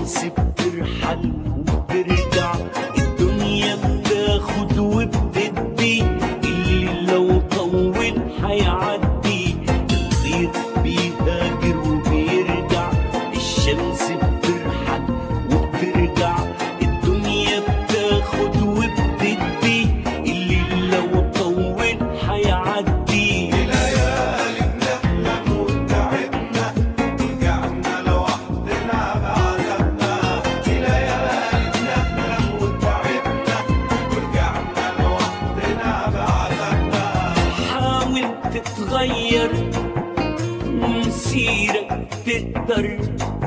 الشمس بترحل وبترجع الدنيا بتاخد وبتدي اللي لو طول هيعدي الخير بيهاجر وبيرجع الشمس بترحل وبترجع الدنيا بتاخد وبتدي اللي لو طول هيعدي ليالي بنحلم وتعبنا ورجعنا لوحدنا بعذابنا في ليالي بنحلم وتعبنا ورجعنا لوحدنا بعذابنا حاول تتغير ومسيرك تقدر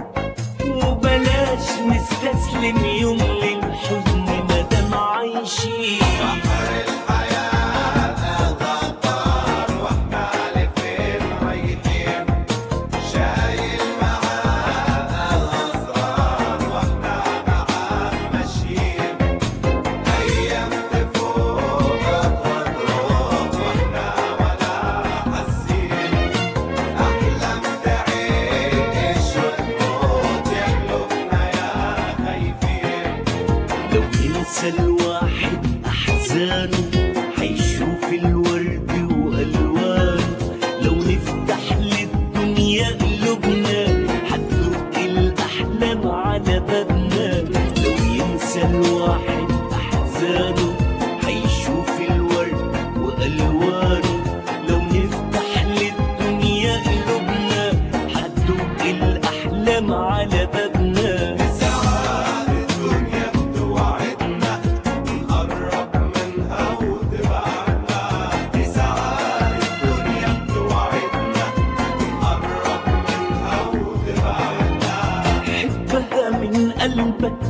وبلاش نستسلم يوم للحزن مادام عايشين الحياة غدار واحنا لفين رايحين شايل معاه الأسرار واحنا معاه ماشيين أيام تفوت وتروح واحنا ولا حاسين أحلام تعيش وتموت يا قلوبنا يا خايفين لو ينسى الواحد أحزانه هيشوف الورد وألوانه لو نفتح للدنيا قلوبنا هتدق الأحلام على بابنا لو ينسى الواحد أحزانه هيشوف الورد وألوانه لو نفتح للدنيا قلوبنا هتدق الأحلام على بابنا ساعات الدنيا بتوعدنا نقرب منها وتبعدنا دي ساعات الدنيا بتوعدنا نقرب منها وتبعدنا حبها من قلبك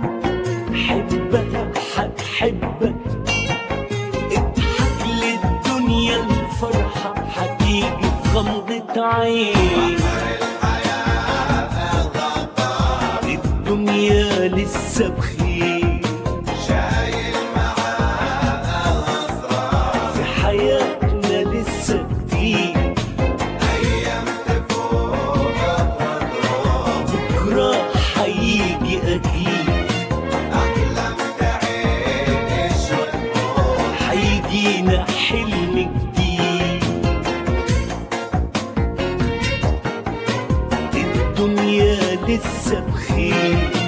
حبها هتحبك اضحك للدنيا الفرحة هتيجي في غمضة عين الحياة غدار الدنيا لسه بخير شايل معاه الأسرار في حياتنا لسه كتير أيام تفوت وتروح بكرة هيجي أكيد أحلام تعيش وتموت هيجينا حلم جديد الدنيا لسه بخير